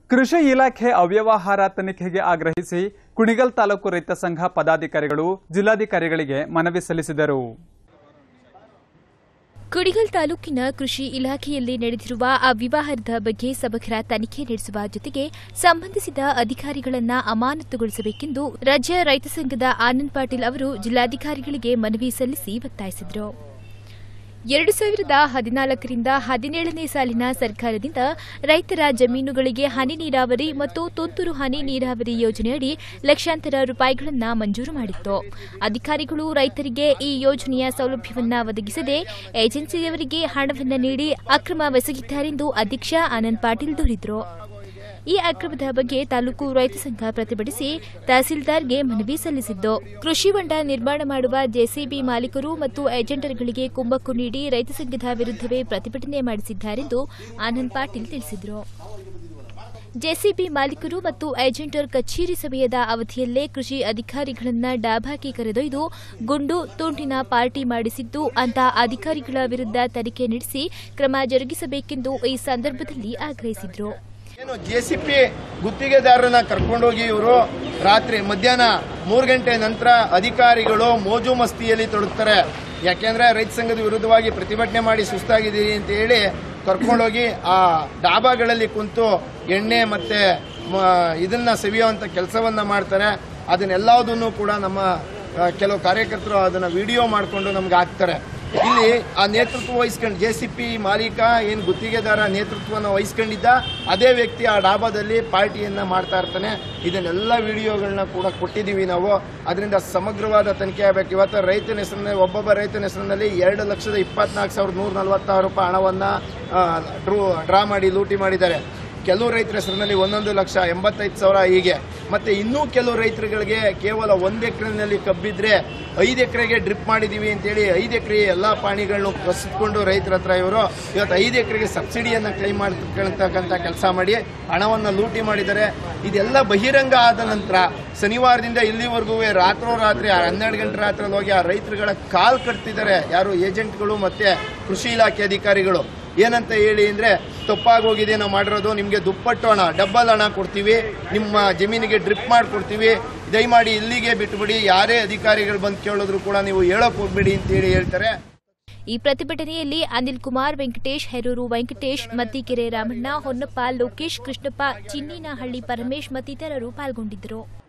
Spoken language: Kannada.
ಕೃಷಿ ಇಲಾಖೆ ಅವ್ಯವಹಾರ ತನಿಖೆಗೆ ಆಗ್ರಹಿಸಿ ಕುಣಿಗಲ್ ತಾಲೂಕು ರೈತ ಸಂಘ ಪದಾಧಿಕಾರಿಗಳು ಜಿಲ್ಲಾಧಿಕಾರಿಗಳಿಗೆ ಮನವಿ ಸಲ್ಲಿಸಿದರು ಕುಡಿಗಲ್ ತಾಲೂಕಿನ ಕೃಷಿ ಇಲಾಖೆಯಲ್ಲಿ ನಡೆದಿರುವ ಅವ್ಯವಹಾರದ ಬಗ್ಗೆ ಸಮಗ್ರ ತನಿಖೆ ನಡೆಸುವ ಜೊತೆಗೆ ಸಂಬಂಧಿಸಿದ ಅಧಿಕಾರಿಗಳನ್ನ ಅಮಾನತುಗೊಳಿಸಬೇಕೆಂದು ರಾಜ್ಯ ರೈತ ಸಂಘದ ಆನಂದ್ ಪಾಟೀಲ್ ಅವರು ಜಿಲ್ಲಾಧಿಕಾರಿಗಳಿಗೆ ಮನವಿ ಸಲ್ಲಿಸಿ ಒತ್ತಾಯಿಸಿದರು ಎರಡು ಸಾವಿರದ ಹದಿನಾಲ್ಕರಿಂದ ಹದಿನೇಳನೇ ಸಾಲಿನ ಸರ್ಕಾರದಿಂದ ರೈತರ ಜಮೀನುಗಳಿಗೆ ಹನಿ ನೀರಾವರಿ ಮತ್ತು ತುಂತುರು ಹನಿ ನೀರಾವರಿ ಯೋಜನೆಯಡಿ ಲಕ್ಷಾಂತರ ರೂಪಾಯಿಗಳನ್ನು ಮಂಜೂರು ಮಾಡಿತ್ತು ಅಧಿಕಾರಿಗಳು ರೈತರಿಗೆ ಈ ಯೋಜನೆಯ ಸೌಲಭ್ಯವನ್ನ ಒದಗಿಸದೆ ಏಜೆನ್ಸಿಯವರಿಗೆ ಹಣವನ್ನು ನೀಡಿ ಅಕ್ರಮವೆಸಗಿದ್ದಾರೆಂದು ಅಧ್ಯಕ್ಷ ಆನಂದ್ ಪಾಟೀಲ್ ದೂರಿದರು ಈ ಅಕ್ರಮದ ಬಗ್ಗೆ ತಾಲೂಕು ರೈತ ಸಂಘ ಪ್ರತಿಭಟಿಸಿ ತಹಸೀಲ್ದಾರ್ಗೆ ಮನವಿ ಸಲ್ಲಿಸಿದ್ದು ಕೃಷಿ ಹೊಂಡ ನಿರ್ಮಾಣ ಮಾಡುವ ಜೆಸಿಬಿ ಮಾಲೀಕರು ಮತ್ತು ಏಜೆಂಟರ್ಗಳಿಗೆ ಕುಮ್ಮಕ್ಕು ನೀಡಿ ರೈತ ಸಂಘದ ವಿರುದ್ಧವೇ ಪ್ರತಿಭಟನೆ ಮಾಡಿಸಿದ್ದಾರೆಂದು ಆನಂದ್ ಪಾಟೀಲ್ ತಿಳಿಸಿದರು ಜೆಸಿಬಿ ಮಾಲೀಕರು ಮತ್ತು ಏಜೆಂಟರ್ ಕಚೇರಿ ಸಮಯದ ಅವಧಿಯಲ್ಲೇ ಕೃಷಿ ಅಧಿಕಾರಿಗಳನ್ನ ಡಾಬಾಕ್ಕೆ ಕರೆದೊಯ್ದು ಗುಂಡು ತುಂಟಿನ ಪಾರ್ಟಿ ಮಾಡಿಸಿದ್ದು ಅಂತ ಅಧಿಕಾರಿಗಳ ವಿರುದ್ಧ ತನಿಖೆ ನಡೆಸಿ ಕ್ರಮ ಜರುಗಿಸಬೇಕೆಂದು ಈ ಸಂದರ್ಭದಲ್ಲಿ ಆಗ್ರಹಿಸಿದರು ಏನು ಜೆ ಸಿ ಪಿ ಗುತ್ತಿಗೆದಾರರನ್ನ ಕರ್ಕೊಂಡೋಗಿ ಇವರು ರಾತ್ರಿ ಮಧ್ಯಾಹ್ನ ಮೂರು ಗಂಟೆ ನಂತರ ಅಧಿಕಾರಿಗಳು ಮೋಜು ಮಸ್ತಿಯಲ್ಲಿ ತೊಡಗ್ತಾರೆ ಯಾಕೆಂದ್ರೆ ರೈತ ಸಂಘದ ವಿರುದ್ಧವಾಗಿ ಪ್ರತಿಭಟನೆ ಮಾಡಿ ಸುಸ್ತಾಗಿದ್ದೀರಿ ಅಂತ ಹೇಳಿ ಕರ್ಕೊಂಡೋಗಿ ಆ ಡಾಬಾಗಳಲ್ಲಿ ಕುಂತು ಎಣ್ಣೆ ಮತ್ತೆ ಮ- ಇದನ್ನ ಸವಿಯುವಂತ ಕೆಲಸವನ್ನ ಮಾಡ್ತಾರೆ ಅದನ್ನೆಲ್ಲದನ್ನು ಕೂಡ ನಮ್ಮ ಆ, ಕೆಲವು ಕಾರ್ಯಕರ್ತರು ಅದನ್ನ ವಿಡಿಯೋ ಮಾಡಿಕೊಂಡು ನಮ್ಗೆ ಹಾಕ್ತಾರೆ ಇಲ್ಲಿ ಆ ನೇತೃತ್ವ ವಹಿಸ್ಕೊಂಡು ಜೆ ಸಿ ಪಿ ಮಾಲೀಕ ಏನು ಗುತ್ತಿಗೆದಾರ ನೇತೃತ್ವವನ್ನು ವಹಿಸ್ಕೊಂಡಿದ್ದ ಅದೇ ವ್ಯಕ್ತಿ ಆ ಡಾಬಾದಲ್ಲಿ ಪಾರ್ಟಿಯನ್ನ ಮಾಡ್ತಾ ಇರ್ತಾನೆ ಇದನ್ನೆಲ್ಲ ವಿಡಿಯೋಗಳನ್ನ ಕೂಡ ಕೊಟ್ಟಿದ್ದೀವಿ ನಾವು ಅದರಿಂದ ಸಮಗ್ರವಾದ ತನಿಖೆ ಆಗಬೇಕು ಇವತ್ತು ರೈತನ ಹೆಸರಿನಲ್ಲಿ ಒಬ್ಬೊಬ್ಬ ರೈತನ ಹೆಸರಿನಲ್ಲಿ ಎರಡು ಲಕ್ಷದ ಇಪ್ಪತ್ನಾಲ್ಕು ಸಾವಿರದ ನೂರ ನಲವತ್ತಾರು ರೂಪಾಯಿ ಹಣವನ್ನ ಆ, ಡ್ರೂ ಡ್ರಾ ಮಾಡಿ ಲೂಟಿ ಮಾಡಿದ್ದಾರೆ ಕೆಲವು ರೈತರ ಹೆಸರಿನಲ್ಲಿ ಒಂದೊಂದು ಲಕ್ಷ ಎಂಬತ್ತೈದು ಸಾವಿರ ಹೀಗೆ ಮತ್ತೆ ಇನ್ನೂ ಕೆಲವು ರೈತರುಗಳಿಗೆ ಕೇವಲ ಒಂದು ಎಕರೆನಲ್ಲಿ ಕಬ್ಬಿದ್ರೆ ಐದು ಎಕರೆಗೆ ಡ್ರಿಪ್ ಮಾಡಿದೀವಿ ಅಂತೇಳಿ ಐದು ಎಕರೆ ಎಲ್ಲ ಪಾಣಿಗಳನ್ನು ಕಸಿದ್ಕೊಂಡು ರೈತರ ಹತ್ರ ಇವರು ಇವತ್ತು ಐದು ಎಕರೆಗೆ ಸಬ್ಸಿಡಿಯನ್ನು ಕ್ಲೈಮ್ ಮಾಡ್ತಕ್ಕಂಥ ಕೆಲಸ ಮಾಡಿ ಹಣವನ್ನು ಲೂಟಿ ಮಾಡಿದ್ದಾರೆ ಇದೆಲ್ಲ ಬಹಿರಂಗ ಆದ ನಂತರ ಶನಿವಾರದಿಂದ ಇಲ್ಲಿವರೆಗೂ ರಾತ್ರೋರಾತ್ರಿ ಹನ್ನೆರಡು ಗಂಟೆ ರಾತ್ರಿ ಹೋಗಿ ಆ ರೈತರುಗಳ ಕಾಲ್ ಕಟ್ತಿದ್ದಾರೆ ಯಾರು ಏಜೆಂಟ್ಗಳು ಮತ್ತೆ ಕೃಷಿ ಇಲಾಖೆ ಅಧಿಕಾರಿಗಳು ಏನಂತ ಹೇಳಿ ಅಂದ್ರೆ ತಪ್ಪಾಗೋಗಿದೆ ನಾವು ಮಾಡಿರೋದು ನಿಮಗೆ ದುಪ್ಪಟ್ಟು ಹಣ ಡಬ್ಬಲ್ ಹಣ ಕೊಡ್ತೀವಿ ನಿಮ್ಮ ಜಮೀನಿಗೆ ಡ್ರಿಪ್ ಮಾಡಿಕೊಡ್ತೀವಿ ದಯಮಾಡಿ ಇಲ್ಲಿಗೆ ಬಿಟ್ಬಿಡಿ ಯಾರೇ ಅಧಿಕಾರಿಗಳು ಬಂದು ಕೇಳಿದ್ರು ಕೂಡ ನೀವು ಹೇಳಕ್ ಹೋಗ್ಬೇಡಿ ಅಂತ ಹೇಳಿ ಹೇಳ್ತಾರೆ ಈ ಪ್ರತಿಭಟನೆಯಲ್ಲಿ ಅನಿಲ್ ಕುಮಾರ್ ವೆಂಕಟೇಶ್ ಹೆರೂರು ವೆಂಕಟೇಶ್ ಮತ್ತಿಕೆರೆ ರಾಮಣ್ಣ ಹೊನ್ನಪ್ಪ ಲೋಕೇಶ್ ಕೃಷ್ಣಪ್ಪ ಚಿನ್ನಿನಹಳ್ಳಿ ಪರಮೇಶ್ ಮತ್ತಿತರರು ಪಾಲ್ಗೊಂಡಿದ್ದರು